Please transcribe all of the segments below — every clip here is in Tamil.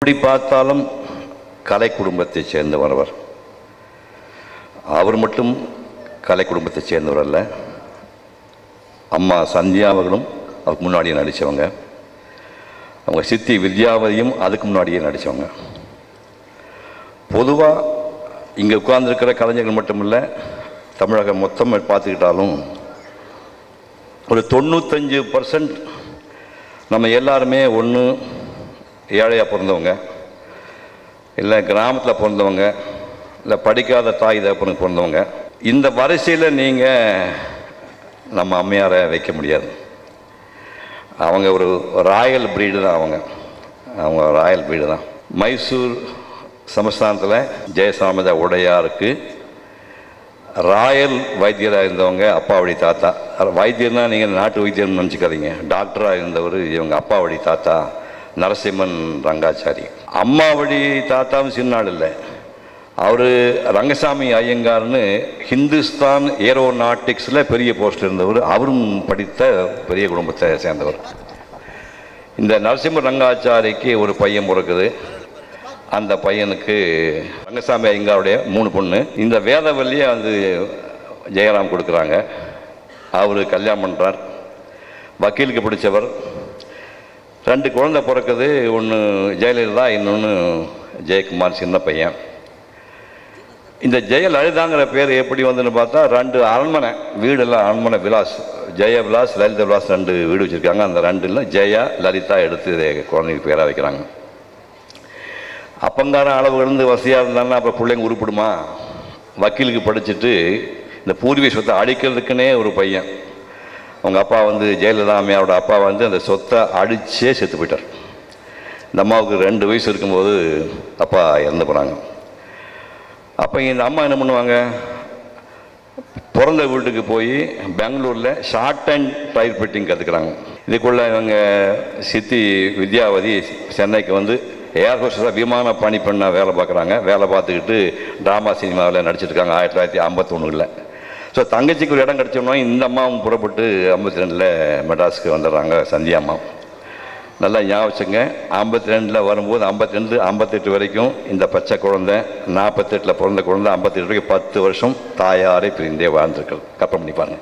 எப்படி பார்த்தாலும் கலை குடும்பத்தைச் சேர்ந்தவர் அவர் அவர் மட்டும் கலை குடும்பத்தைச் சேர்ந்தவர் அல்ல அம்மா சந்தியா அவர்களும் அதுக்கு முன்னாடியே நடித்தவங்க அவங்க சித்தி வித்யாவதியும் அதுக்கு முன்னாடியே நடித்தவங்க பொதுவாக இங்கே உட்கார்ந்திருக்கிற கலைஞர்கள் மட்டுமில்ல தமிழகம் மொத்தம் பார்த்துக்கிட்டாலும் ஒரு தொண்ணூத்தஞ்சு பர்சன்ட் நம்ம எல்லாருமே ஒன்று ஏழையாக பிறந்தவங்க இல்லை கிராமத்தில் பிறந்தவங்க இல்லை படிக்காத தாய் தகப்பனுக்கு பிறந்தவங்க இந்த வரிசையில் நீங்கள் நம்ம அம்மையாரை வைக்க முடியாது அவங்க ஒரு ராயல் பிரீடு தான் அவங்க அவங்க ராயல் பிரீடு தான் மைசூர் சமஸ்தானத்தில் ஜெயசாமித உடையாருக்கு ராயல் வைத்தியராக இருந்தவங்க அப்பாவடி தாத்தா வைத்தியர்னா நீங்கள் நாட்டு வைத்தியர்னு நினச்சிக்காதீங்க டாக்டராக இருந்தவர் இவங்க அப்பாவடி தாத்தா நரசிம்மன் ரங்காச்சாரி அம்மாவடி தாத்தாவும் சின்ன ஆள் இல்லை அவர் ரங்கசாமி ஐயங்கார்னு ஹிந்துஸ்தான் ஏரோநாட்டிக்ஸில் பெரிய போஸ்ட் இருந்தவர் அவரும் படித்த பெரிய குடும்பத்தை சேர்ந்தவர் இந்த நரசிம்ம ரங்காச்சாரிக்கு ஒரு பையன் பிறக்குது அந்த பையனுக்கு ரங்கசாமி ஐயங்காருடைய மூணு பொண்ணு இந்த வேதவல்லியை வந்து ஜெயராம் கொடுக்குறாங்க அவர் கல்யாணம் பண்ணுறார் வக்கீலுக்கு பிடிச்சவர் ரெண்டு குழந்தை பிறக்குது ஒன்று ஜெயலலிதா இன்னொன்று ஜெயக்குமார் சின்ன பையன் இந்த ஜெயலலிதாங்கிற பேர் எப்படி வந்துன்னு பார்த்தா ரெண்டு அரண்மனை வீடெல்லாம் அரண்மனை விலாஸ் ஜெய விலாஸ் லலிதா விலாஸ் ரெண்டு வீடு வச்சுருக்காங்க அந்த ரெண்டுல ஜெயா லலிதா எடுத்து இதை குழந்தைக்கு பேராக வைக்கிறாங்க அப்பங்கார அளவு இருந்து வசதியாக இருந்தாங்கன்னா அப்புறம் பிள்ளைங்க உருப்பிடுமா வக்கீலுக்கு படிச்சுட்டு இந்த பூர்வீக சொத்தை அழிக்கிறதுக்குன்னே ஒரு பையன் அவங்க அப்பா வந்து ஜெயலலிதா அம்மையாரோட அப்பா வந்து அந்த சொத்தை அடிச்சே செத்து போயிட்டார் இந்த அம்மாவுக்கு ரெண்டு வயசு இருக்கும்போது அப்பா இறந்து போனாங்க அப்போ இந்த அம்மா என்ன பண்ணுவாங்க பிறந்த வீட்டுக்கு போய் பெங்களூரில் ஷார்ட் அண்ட் டைப் ஃபிட்டிங் கற்றுக்குறாங்க இதுக்குள்ள இவங்க சித்தி வித்யாவதி சென்னைக்கு வந்து ஏர் ஹோஸ்டஸாக விமான பணிப்பெண்ணாக வேலை பார்க்குறாங்க வேலை பார்த்துக்கிட்டு ட்ராமா சினிமாவில் நடிச்சிருக்காங்க ஆயிரத்தி தொள்ளாயிரத்தி ஐம்பத்தொன்னுல ஸோ தங்கச்சிக்கு ஒரு இடம் கிடச்சோம்னா இந்த அம்மாவும் புறப்பட்டு ஐம்பத்தி ரெண்டில் மெட்ராஸுக்கு வந்துடுறாங்க சந்தியா அம்மா நல்லா ஞாபகம் வச்சுங்க ஐம்பத்தி ரெண்டில் வரும்போது ஐம்பத்தி ரெண்டு ஐம்பத்தெட்டு வரைக்கும் இந்த பச்சை குழந்தை நாற்பத்தெட்டில் பிறந்த குழந்தை ஐம்பத்தெட்டு வரைக்கும் பத்து வருஷம் தாயாரை பிரிந்தே வாழ்ந்துருக்கிறது கற்பனை பண்ணி பாருங்க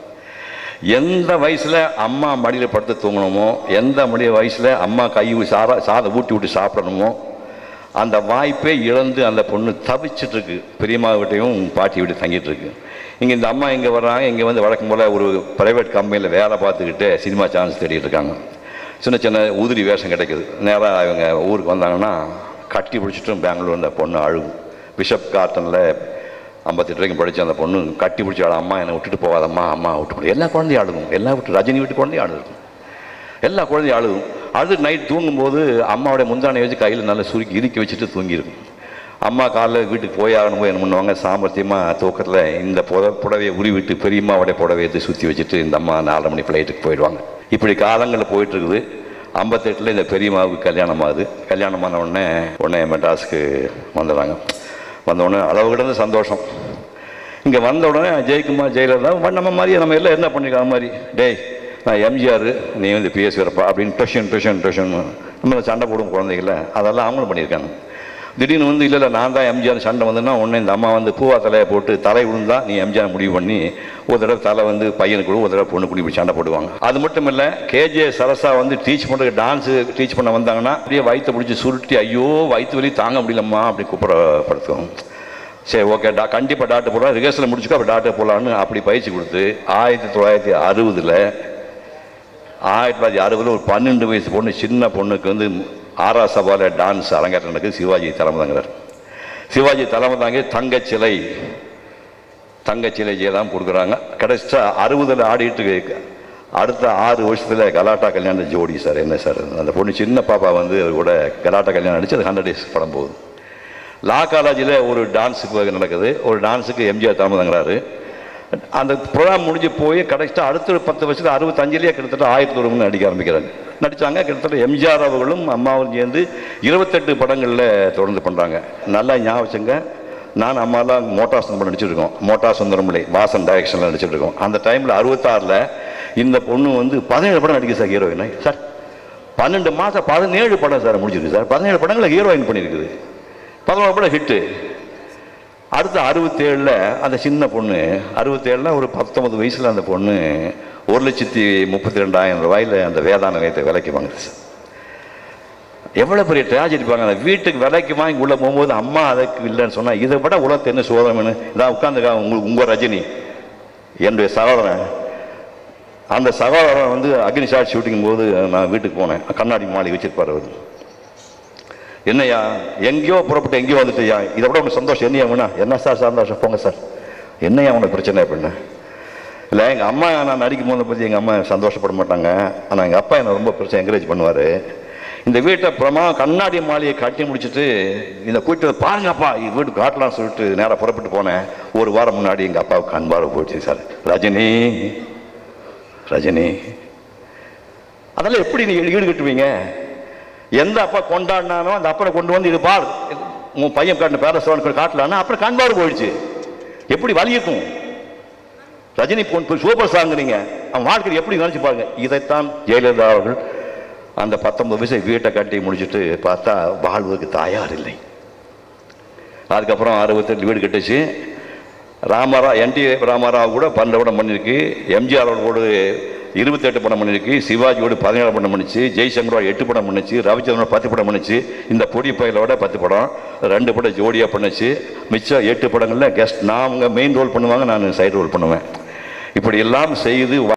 எந்த வயசில் அம்மா மடியில் படுத்து தூங்கணுமோ எந்த மடிய வயசில் அம்மா கை சாரா சாதம் ஊட்டி விட்டு சாப்பிடணுமோ அந்த வாய்ப்பே இழந்து அந்த பொண்ணு தவிச்சிட்டு இருக்கு பெரியம்மா வீட்டையும் பாட்டி வீட்டு தங்கிட்டு இருக்கு இங்கே இந்த அம்மா இங்கே வர்றாங்க இங்கே வந்து வழக்கம் போல் ஒரு ப்ரைவேட் கம்பெனியில் வேலை பார்த்துக்கிட்டு சினிமா சான்ஸ் தேடிட்டு இருக்காங்க சின்ன சின்ன உதிரி வேஷம் கிடைக்குது நேராக இவங்க ஊருக்கு வந்தாங்கன்னா கட்டி பிடிச்சிட்டும் பெங்களூர் அந்த பொண்ணு அழுகும் பிஷப் கார்ட்டனில் ஐம்பத்தெட்டு வரைக்கும் படித்த அந்த பொண்ணு கட்டி பிடிச்சி ஆட அம்மா என்னை விட்டுட்டு போகாதம்மா அம்மா விட்டு போய் எல்லா குழந்தையும் ஆடுகும் எல்லா விட்டு ரஜினி வீட்டு குழந்தையும் ஆடுது எல்லா குழந்தையும் அழுகும் அழுது நைட் தூங்கும்போது அம்மாவுடைய முந்தானை வச்சு கையில் நல்லா சுருக்கி இறுக்கி வச்சுட்டு தூங்கியிருக்கும் அம்மா காலைல வீட்டுக்கு போய் ஆகணும் போய் என்ன பண்ணுவாங்க சாமர்த்தியமாக தூக்கத்தில் இந்த புத புடவையை உருவிட்டு பெரியம்மாவுடைய புடவையை எடுத்து சுற்றி வச்சுட்டு இந்த அம்மா நாலரை மணி ஃப்ளைட்டுக்கு போயிடுவாங்க இப்படி காலங்கள் போயிட்டு இருக்குது ஐம்பத்தெட்டில் இந்த பெரியம்மாவுக்கு கல்யாணம் ஆகுது கல்யாணம் ஆன உடனே உடனே மெட்ராஸுக்கு வந்துடுறாங்க வந்த உடனே அளவு கிடந்த சந்தோஷம் இங்கே வந்த உடனே ஜெயக்குமார் ஜெயலலிதா நம்ம மாதிரி நம்ம எல்லாம் என்ன பண்ணிருக்காங்க மாதிரி டேய் நான் எம்ஜிஆர் நீ வந்து பிஎஸ் வரப்பா அப்படின்னு டொஷன் டொஷன் டொஷன் நம்ம சண்டை போடும் குழந்தைகள அதெல்லாம் அவங்களும் பண்ணியிருக்காங்க திடீர்னு வந்து இல்லை இல்லை நான் தான் எம்ஜிஆர் சண்டை வந்தேன்னா உடனே இந்த அம்மா வந்து பூவா தலையை போட்டு தலை விழுந்தா நீ எம்ஜிஆர் முடிவு பண்ணி ஒரு தடவை தலை வந்து பையனுக்கு கூட ஒரு தடவை பொண்ணு குடி சண்டை போடுவாங்க அது மட்டும் இல்லை கேஜே சரசா வந்து டீச் பண்ணுறதுக்கு டான்ஸு டீச் பண்ண வந்தாங்கன்னா அப்படியே வயிற்று பிடிச்சி சுருட்டி ஐயோ வயிற்று வலி தாங்க முடியலம்மா அப்படி கூப்பிடப்படுத்துவோம் சரி ஓகே டா கண்டிப்பாக டாக்டர் போடலாம் ரிகர்சலில் முடிச்சுக்கோ அப்போ டாக்டர் போடலான்னு அப்படி பயிற்சி கொடுத்து ஆயிரத்தி தொள்ளாயிரத்தி அறுபதில் ஆயிரத்தி தொள்ளாயிரத்தி அறுபதில் ஒரு பன்னெண்டு வயசு பொண்ணு சின்ன பொண்ணுக்கு வந்து ஆரா சபாவில் டான்ஸ் அரங்கேற்றம் நடக்குது சிவாஜி தலைமை தாங்கிறார் சிவாஜி தலைமை தாங்கி தங்கச்சிலை தங்கச்சிலை ஜெயலாம் கொடுக்குறாங்க கடைசியா அறுபதில் ஆடிட்டு இருக்கு. அடுத்த ஆறு வருஷத்தில் கலாட்டா கல்யாணம் ஜோடி சார் என்ன சார் அந்த பொண்ணு சின்ன பாப்பா வந்து அவர் கூட கலாட்டா கல்யாணம் நடிச்சு அது ஹண்ட்ரட் டேஸ் படம் போகுது லா காலேஜில் ஒரு டான்ஸுக்கு நடக்குது ஒரு டான்ஸுக்கு எம்ஜிஆர் தலைமை தாங்கிறாரு அந்த ப்ரோக்ராம் முடிஞ்சு போய் கடைசியாக அடுத்த ஒரு பத்து வருஷத்துல அறுபத்தஞ்சிலேயே கிட்டத்தட்ட ஆயிரத்தி ஒரு நடிக்க ஆரம்பிக்கிறாங்க நடித்தாங்க கிட்டத்தட்ட எம்ஜிஆர் அவர்களும் அம்மாவும் சேர்ந்து இருபத்தெட்டு படங்களில் தொடர்ந்து பண்ணுறாங்க நல்லா ஞாபகம் வச்சுங்க நான் அம்மாலாம் மோட்டார் சுந்தரம் நடிச்சிருக்கோம் மோட்டார் சுந்தரமில்லை வாசன் டைரக்ஷனில் நடிச்சிட்டு இருக்கோம் அந்த டைமில் அறுபத்தாறில் இந்த பொண்ணு வந்து பதினேழு படம் நடிக்க சார் ஹீரோயினை சார் பன்னெண்டு மாதம் பதினேழு படம் சார் முடிஞ்சிருக்கு சார் பதினேழு படங்களை ஹீரோயின் பண்ணியிருக்குது பதினோரு படம் ஹிட்டு அடுத்து அறுபத்தேழில் அந்த சின்ன பொண்ணு அறுபத்தேழில் ஒரு பத்தொன்பது வயசில் அந்த பொண்ணு ஒரு லட்சத்தி முப்பத்தி ரெண்டாயிரம் ரூபாயில் அந்த வேதான நிலையத்தை விலைக்கு வாங்குது சார் எவ்வளோ பெரிய ட்ராஜடி பாருங்க அந்த வீட்டுக்கு விலைக்கு வாங்கி உள்ளே போகும்போது அம்மா அதுக்கு இல்லைன்னு சொன்னால் இதை விட உலகத்தை என்ன சோதனைன்னு இதான் உட்காந்துக்கா உங்களுக்கு உங்கள் ரஜினி என்னுடைய சகோதரன் அந்த சகோதரன் வந்து அக்னி ஷாட் ஷூட்டிங் போது நான் வீட்டுக்கு போனேன் கண்ணாடி மாளிகை வச்சிருப்பார் அவர் என்னய்யா எங்கேயோ புறப்பட்டு எங்கேயோ வந்துட்டுயா இதை விட உனக்கு சந்தோஷம் என்னையா வேணா என்ன சார் சந்தோஷம் போங்க சார் என்னையா உனக்கு பிரச்சனை அப்படின்னு இல்லை எங்கள் அம்மா நான் நடிக்கும் போதை பற்றி எங்கள் அம்மா சந்தோஷப்பட மாட்டாங்க ஆனால் எங்கள் அப்பா என்னை ரொம்ப பிரச்சனை என்கரேஜ் பண்ணுவார் இந்த வீட்டை அப்புறமா கண்ணாடி மாளிகையை கட்டி முடிச்சுட்டு இந்த கூட்டு வந்து, பாருங்கப்பா இது வீட்டு காட்டலாம்னு சொல்லிட்டு நேராக புறப்பட்டு போனேன் ஒரு வாரம் முன்னாடி எங்கள் அப்பாவுக்கு அன்பார போச்சு சார் ரஜினி ரஜினி அதெல்லாம் எப்படி நீங்கள் ஈடு கட்டுவீங்க எந்த அப்பா கொண்டாடினானோ அந்த அப்பனை கொண்டு வந்து இது பார் உன் பையன் காட்டின பேரஸ்வான் காட்டலான்னா அப்புறம் கண்பாடு போயிடுச்சு எப்படி வலி இருக்கும் ரஜினி பொன் சூப்பர் சாங்குறீங்க அவன் வாழ்க்கை எப்படி நினைச்சு பாருங்க இதைத்தான் ஜெயலலிதா அவர்கள் அந்த பத்தொன்பது வயசு வீட்டை கட்டி முடிச்சுட்டு பார்த்தா வாழ்வுக்கு தாயார் இல்லை அதுக்கப்புறம் அறுபத்தெட்டு வீடு கட்டுச்சு ராமரா என்டி ராமராவ் கூட பன்னெண்டு படம் பண்ணியிருக்கு எம்ஜிஆரோட கூட இருபத்தெட்டு படம் பண்ணியிருக்கு சிவாஜியோட பதினேழு படம் பண்ணிச்சு ஜெய்சங்கரோட எட்டு படம் பண்ணுச்சு ரவிச்சந்திரனோட பத்து படம் பண்ணுச்சு இந்த பொடி பயிலோட பத்து படம் ரெண்டு படம் ஜோடியாக பண்ணுச்சு மிச்சம் எட்டு படங்களில் கெஸ்ட் நான் அவங்க மெயின் ரோல் பண்ணுவாங்க நான் சைடு ரோல் பண்ணுவேன் இப்படி எல்லாம் செய்து